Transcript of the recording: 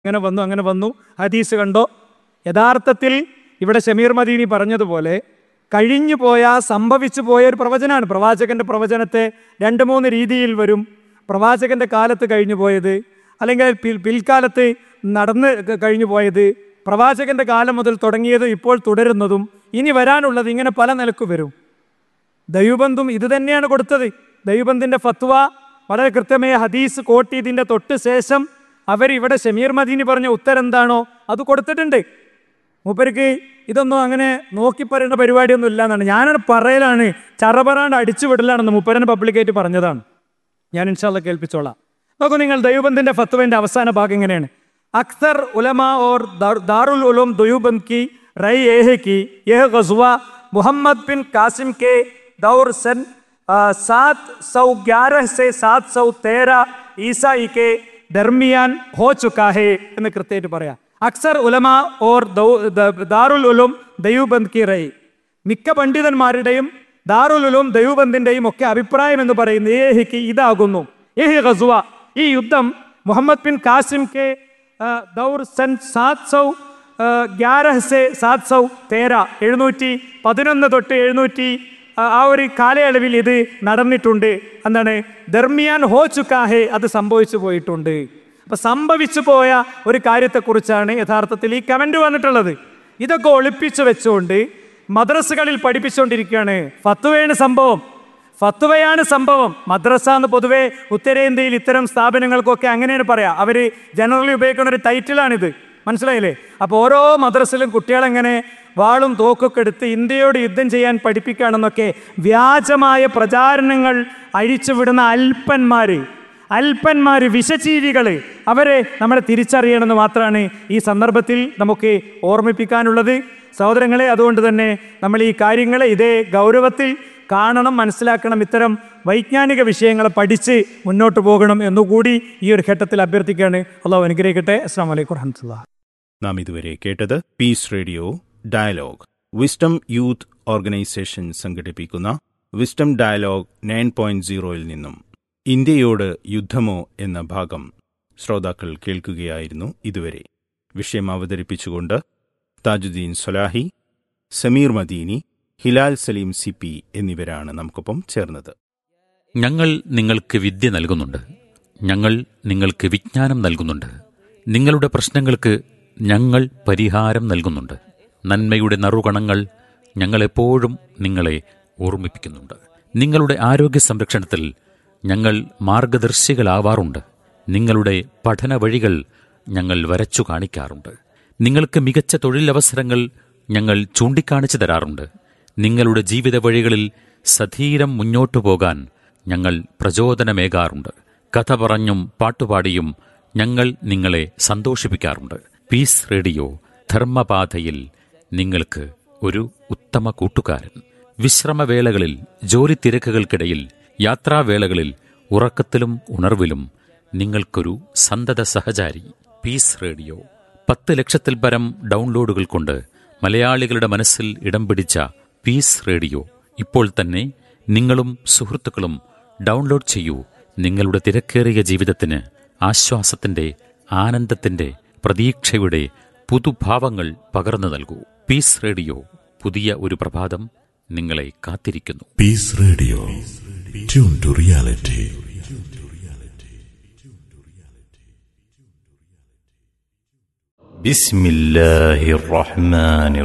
അങ്ങനെ വന്നു അങ്ങനെ വന്നു ഹദീസ് കണ്ടോ യഥാർത്ഥത്തിൽ ഇവിടെ ഷമീർ മദീനി പറഞ്ഞതുപോലെ കഴിഞ്ഞു പോയ സംഭവിച്ചു പോയ ഒരു പ്രവചനമാണ് പ്രവാചകന്റെ പ്രവചനത്തെ രണ്ട് മൂന്ന് രീതിയിൽ വരും പ്രവാചകന്റെ കാലത്ത് കഴിഞ്ഞു പോയത് അല്ലെങ്കിൽ പിൽ പിൽക്കാലത്ത് നടന്ന് ക- കഴിഞ്ഞു പോയത് പ്രവാചകന്റെ കാലം മുതൽ തുടങ്ങിയത് ഇപ്പോൾ തുടരുന്നതും ഇനി വരാനുള്ളത് ഇങ്ങനെ പല നിലക്ക് വരും ദൈവബന്ധും ഇത് തന്നെയാണ് കൊടുത്തത് ദൈവബന്ധിന്റെ ഫത്വ വളരെ കൃത്യമായ ഹദീസ് കോട്ട് ചെയ്തിന്റെ തൊട്ട് ശേഷം അവരിവിടെ ഷമീർ മദീനി പറഞ്ഞ ഉത്തരം എന്താണോ അത് കൊടുത്തിട്ടുണ്ട് മൂപ്പർക്ക് ഇതൊന്നും അങ്ങനെ നോക്കി പറയേണ്ട പരിപാടിയൊന്നും ഇല്ല എന്നാണ് ഞാനാണ് പറയലാണ് ചറപറാണ്ട് അടിച്ചു വിടലാണെന്ന് മൂപ്പരന് പബ്ലിക്കായിട്ട് പറഞ്ഞതാണ് ഞാൻ ഇൻഷാല്ല കേൾപ്പിച്ചോളാം നോക്കൂ നിങ്ങൾ ദൈവബന്ധിന്റെ ഫത്വന്റെ അവസാന ഭാഗം ഇങ്ങനെയാണ് അക്സർ ഉലമ ഓർ ദാർ- ദാറുൽ ഉലൂം ദുയൂബന്ദ് की रई यह है कि यह गजवा मोहम्मद बिन कासिम के दौर सन सात सौ ग्यारह से सात सौ तेरह ईसाई के ദർമിയാൻ ഹോ ചുക്കാ ഹേ എന്ന് കൃത്യമായിട്ട് പറയാം അക്സർ ഉലമ ഓർ ദൗ- ദ- ദാറുൽ ഉലൂം ദയൂബന്ദ് കി റൈ മിക്ക പണ്ഡിതന്മാരുടെയും ദാറുൽ ഉലൂം ദയൂബന്ദിന്റെയും ഒക്കെ അഭിപ്രായം എന്ന് പറയുന്നത് ഏഹിക്ക് ഇതാകുന്നു ഏഹി ഗസുവ ഈ യുദ്ധം മുഹമ്മദ് ബിൻ കാസിം കെ ആ, ദൗർ സൻ സാത് സൗ ആ, ഗ്യാരഹ് സെ സാത് സൗ തേര എഴുന്നൂറ്റി പതിനൊന്ന് തൊട്ട് എഴുന്നൂറ്റി ആ, ആ ഒരു കാലയളവിൽ ഇത് നടന്നിട്ടുണ്ട് എന്താണ് ദർമിയാൻ ഹോ ചുക്കാഹെ അത് സംഭവിച്ചു പോയിട്ടുണ്ട് അപ്പൊ സംഭവിച്ചു പോയ ഒരു കാര്യത്തെക്കുറിച്ചാണ് യഥാർത്ഥത്തിൽ ഈ കമന്റ് വന്നിട്ടുള്ളത് ഇതൊക്കെ ഒളിപ്പിച്ചു വെച്ചുകൊണ്ട് മദ്രസകളിൽ പഠിപ്പിച്ചുകൊണ്ടിരിക്കുകയാണ് ഫത്തുവയാണ് സംഭവം ഫത്തുവയാണ് സംഭവം മദ്രസ എന്ന് പൊതുവെ ഉത്തരേന്ത്യയിൽ ഇത്തരം സ്ഥാപനങ്ങൾക്കൊക്കെ അങ്ങനെയാണ് പറയാ അവര് ജനറലി ഉപയോഗിക്കുന്ന ഒരു ടൈറ്റിലാണിത് മനസ്സിലായില്ലേ അപ്പോൾ ഓരോ മദ്രസയിലും കുട്ടികളെങ്ങനെ വാളും തോക്കൊക്കെ എടുത്ത് ഇന്ത്യയോട് യുദ്ധം ചെയ്യാൻ പഠിപ്പിക്കുകയാണെന്നൊക്കെ വ്യാജമായ പ്രചാരണങ്ങൾ അഴിച്ചുവിടുന്ന അല്പന്മാര് അല്പന്മാര് വിഷചീവികള് അവരെ നമ്മളെ തിരിച്ചറിയണമെന്ന് മാത്രമാണ് ഈ സന്ദർഭത്തിൽ നമുക്ക് ഓർമ്മിപ്പിക്കാനുള്ളത് സഹോദരങ്ങളെ അതുകൊണ്ട് തന്നെ നമ്മൾ ഈ കാര്യങ്ങളെ ഇതേ ഗൗരവത്തിൽ കാണണം മനസ്സിലാക്കണം ഇത്തരം വൈജ്ഞാനിക വിഷയങ്ങളെ പഠിച്ച് മുന്നോട്ട് പോകണം എന്നുകൂടി ഈ ഒരു ഘട്ടത്തിൽ അഭ്യർത്ഥിക്കുകയാണ് അള്ളാഹു അനുഗ്രഹിക്കട്ടെ അസ്സാം വലൈക്കും വറഹമത്തുള്ള നാം ഇതുവരെ കേട്ടത് peace radio dialogue wisdom youth organisation സംഘടിപ്പിക്കുന്ന വിസ്ഡം ഡയലോഗ് നയൻ പോയിന്റ് സീറോയിൽ നിന്നും ഇന്ത്യയോട് യുദ്ധമോ എന്ന ഭാഗം ശ്രോതാക്കൾ കേൾക്കുകയായിരുന്നു ഇതുവരെ വിഷയം അവതരിപ്പിച്ചുകൊണ്ട് താജുദ്ദീൻ സൊലാഹി സമീർ മദീനി ഹിലാൽ സലീം സി പി എന്നിവരാണ് നമുക്കൊപ്പം ചേർന്നത് ഞങ്ങൾ നിങ്ങൾക്ക് വിദ്യ നൽകുന്നുണ്ട് ഞങ്ങൾ നിങ്ങൾക്ക് വിജ്ഞാനം നൽകുന്നുണ്ട് നിങ്ങളുടെ പ്രശ്നങ്ങൾക്ക് ഞങ്ങൾ പരിഹാരം നൽകുന്നുണ്ട് നന്മയുടെ നറുകണങ്ങൾ ഞങ്ങളെപ്പോഴും നിങ്ങളെ ഓർമ്മിപ്പിക്കുന്നുണ്ട് നിങ്ങളുടെ ആരോഗ്യ സംരക്ഷണത്തിൽ ഞങ്ങൾ മാർഗദർശികളാവാറുണ്ട് നിങ്ങളുടെ പഠന വഴികൾ ഞങ്ങൾ വരച്ചു കാണിക്കാറുണ്ട് നിങ്ങൾക്ക് മികച്ച തൊഴിലവസരങ്ങൾ ഞങ്ങൾ ചൂണ്ടിക്കാണിച്ചു തരാറുണ്ട് നിങ്ങളുടെ ജീവിത വഴികളിൽ സധീരം മുന്നോട്ടു പോകാൻ ഞങ്ങൾ പ്രചോദനമേകാറുണ്ട് കഥ പറഞ്ഞും പാട്ടുപാടിയും ഞങ്ങൾ നിങ്ങളെ സന്തോഷിപ്പിക്കാറുണ്ട് പീസ് റേഡിയോ ധർമ്മപാതയിൽ നിങ്ങൾക്ക് ഒരു ഉത്തമ കൂട്ടുകാരൻ വിശ്രമവേളകളിൽ ജോലി തിരക്കുകൾക്കിടയിൽ യാത്രാവേളകളിൽ ഉറക്കത്തിലും ഉണർവിലും നിങ്ങൾക്കൊരു സന്തത സഹചാരി പീസ് റേഡിയോ പത്ത് ലക്ഷത്തിൽ പരം ഡൗൺലോഡുകൾ കൊണ്ട് മലയാളികളുടെ മനസ്സിൽ ഇടം പിടിച്ച പീസ് റേഡിയോ ഇപ്പോൾ തന്നെ നിങ്ങളും സുഹൃത്തുക്കളും ഡൗൺലോഡ് ചെയ്യൂ നിങ്ങളുടെ തിരക്കേറിയ ജീവിതത്തിന് ആശ്വാസത്തിന്റെ ആനന്ദത്തിന്റെ പ്രതീക്ഷയുടെ പുതുഭാവങ്ങൾ പകർന്നു നൽകൂ പീസ് റേഡിയോ പുതിയ ഒരു പ്രഭാതം നിങ്ങളെ കാത്തിരിക്കുന്നു Peace Radio. Tune to reality. بسم الله الرحمن